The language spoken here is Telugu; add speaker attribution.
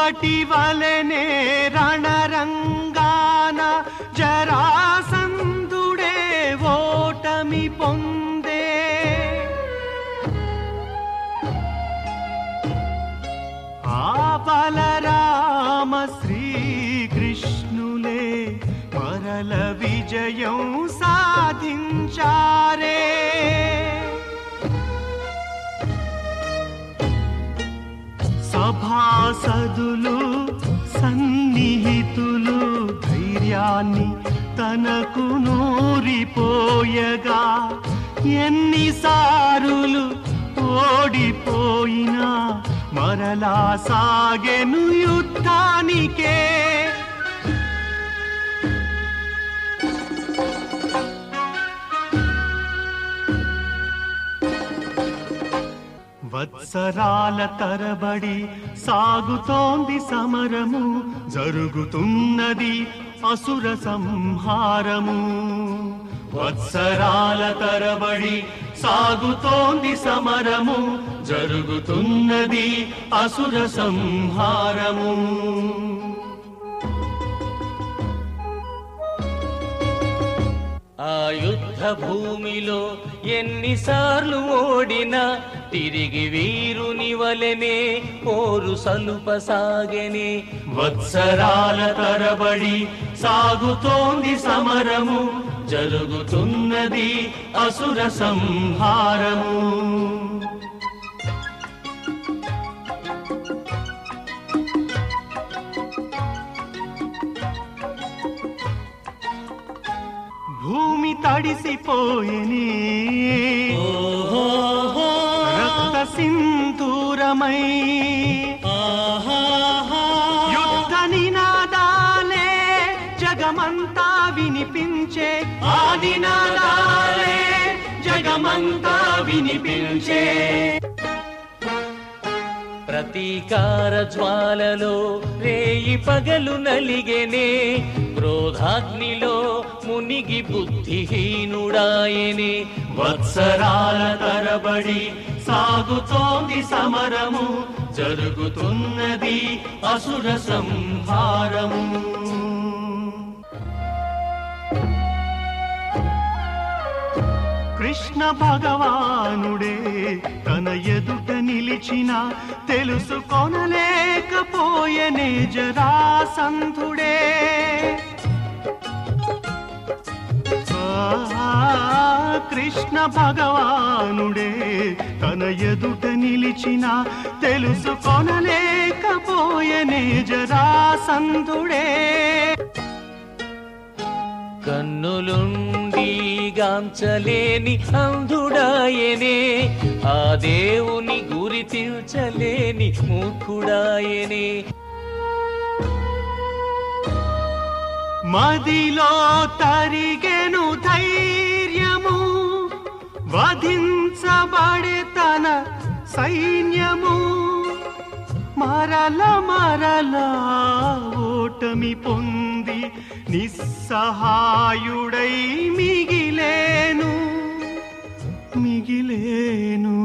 Speaker 1: ఇరువటి వలనే రణరంగాన జరాసంధుడే ఓటమి పొందే ఆ బలరామ శ్రీకృష్ణులే మరల విజయం సాధించారే సభాసదులు సన్నిహితులు ధైర్యాన్ని తనకు నూరిపోయగా ఎన్నిసారులు ఓడిపోయినా మరలా సాగెను యుద్ధానికే వత్సరాల తరబడి సాగుతోంది సమరము జరుగుతున్నది అసుర సంహారము వత్సరాల తరబడి సాగుతోంది సమరము జరుగుతున్నది అసుర సంహారము
Speaker 2: ఆ యుద్ధ భూమిలో ఎన్నిసార్లు ఓడినా తిరిగి వీరుని వలెనే పోరు సలుపసాగెనే
Speaker 1: వత్సరాల తరబడి సాగుతోంది సమరము జరుగుతున్నది అసుర సంహారము భూమి తడిసిపోయిని రక్త సింధూరమై యుద్ధ నినాదాలే జగమంతా వినిపించే ఆ నినాదాలే జగమంతా వినిపించే
Speaker 2: ప్రతీకార జ్వాలలో రేయి పగలు నలిగెనే క్రోధాగ్నిలో మునిగి బుద్ధిహీనుడాయనే
Speaker 1: వత్సరాల తరబడి సాగుతోంది సమరము జరుగుతున్నది అసుర సంహారము కృష్ణ భగవానుడే తన ఎదుట నిలిచిన తెలుసుకొనలేకపోయనే జరాసంధుడే ఆ, కృష్ణ భగవానుడే తన ఎదుట నిలిచిన తెలుసుకొనలేకపోయనే జరాసంధుడే
Speaker 2: కన్నులుండి గాంచలేని అంధుడాయనే ఆ దేవుని గురి తీర్చలేని మూర్ఖుడాయనే
Speaker 1: మదిలో తరిగెను ధైర్యము వధించబడే తన సైన్యము మరల మరల ఓటమి పొంది నిస్సహాయుడై మిగిలేను మిగిలేను